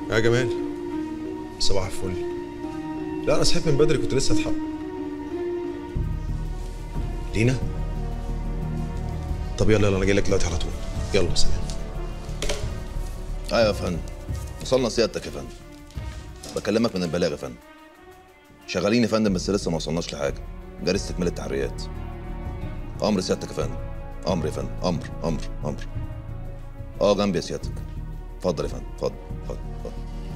يا جمال صباح الفل لا انا صحيت من بدري كنت لسه اتحرك لينا طب يلا يلا انا جاي لك دلوقتي على طول يلا سلام ايوه يا فندم وصلنا سيادتك يا فندم بكلمك من البلاغ يا فندم شغالين يا فندم بس لسه ما وصلناش لحاجه جاري استكمال التحريات امر سيادتك يا فندم امر يا فندم امر امر امر اه جنبي يا سيادتك اتفضل يا فندم اتفضل اتفضل اتفضل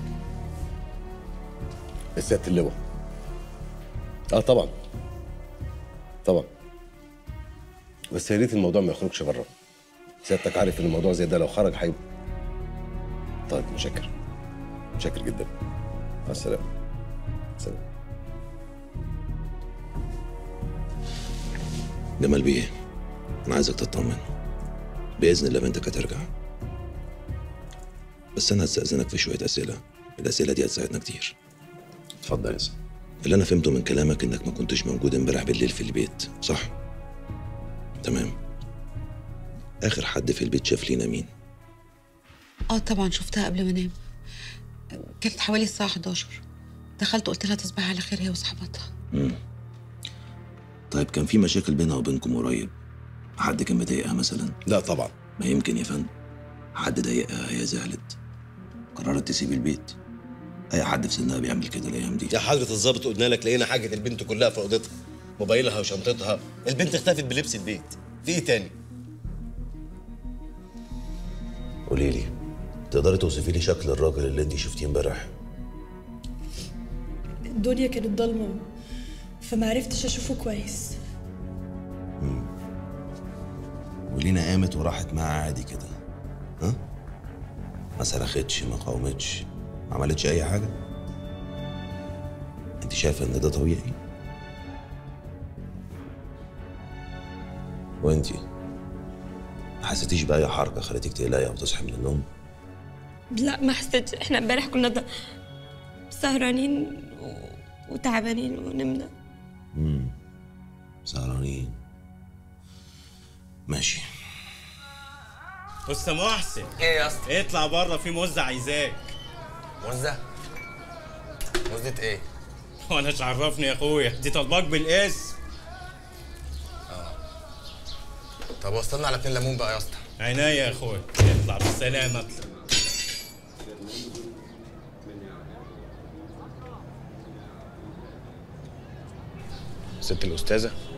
سياده اللواء اه طبعا طبعا بس يا ريت الموضوع ما يخرجش بره سيادتك عارف ان الموضوع زي ده لو خرج هيبقى طيب متشكر متشكر جدا مع السلامه سلام جمال بيه انا عايزك تطمن باذن الله بنتك هترجع بس انا هستاذنك في شويه اسئله الاسئله دي هتساعدنا كتير اتفضل يا سيدي اللي انا فهمته من كلامك انك ما كنتش موجود امبارح بالليل في البيت صح تمام اخر حد في البيت شاف لينا مين اه طبعا شفتها قبل ما انام كانت حوالي الساعة 11 دخلت قلت لها تصبح على خير هي وصحباتها مم. طيب كان في مشاكل بينها وبينكم قريب حد كان مضايقها مثلا لا طبعا ما يمكن يا فندم حد ضايقها هي زعلت قررت تسيب البيت اي حد في سنها بيعمل كده الايام دي يا حضرة الظابط قلنا لك لقينا حاجة البنت كلها في أوضتها موبايلها وشنطتها البنت اختفت بلبس البيت في ايه تاني؟ قولي لي تقدري توصفي لي شكل الراجل اللي انت شفتيه امبارح الدنيا كانت ضلمة فما عرفتش أشوفه كويس ولينا قامت وراحت معاه عادي كده ها ما صرختش ما قاومتش ما عملتش اي حاجه انت شايفه ان ده طبيعي وانتي ما حسيتيش باي حركه خلتك تقلقي او تصحي من النوم لا ما حسيتش احنا امبارح كنا د- سهرانين و... وتعبانين ونمنا سهرانين ماشي أستاذ محسن ايه يا اسطى اطلع بره في موزة عايزاك موزة موزة ايه وانا مش عرفني يا اخويا دي طالباك بالاسم طب وصلنا على اتنين ليمون بقى يا اسطى عينيا يا اخويا اطلع بالسلامة اطلع ست الاستاذه